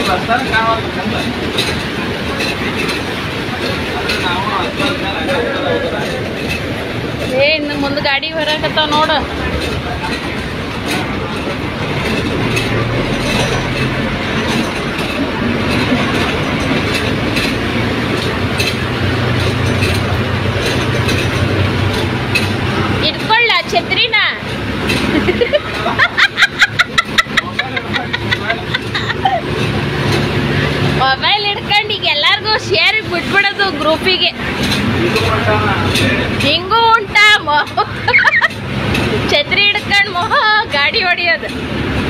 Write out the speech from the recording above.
ಏ ಇನ್ನು ಮುಂದೆ ಗಾಡಿ ಬರಾಕತ್ತಾವ ನೋಡು ಇಟ್ಕೊಳ್ಳ ಛತ್ರಿನ ಮೊಬೈಲ್ ಹಿಡ್ಕೊಂಡು ಈಗ ಎಲ್ಲಾರ್ಗೂ ಶೇರ್ ಬಿಟ್ಬಿಡೋದು ಗ್ರೂಪಿಗೆ ಹಿಂಗೂ ಉಂಟಾ ಮೊ ಛತ್ರಿ ಹಿಡ್ಕೊಂಡು ಮೊಹ ಗಾಡಿ ಹೊಡಿಯೋದು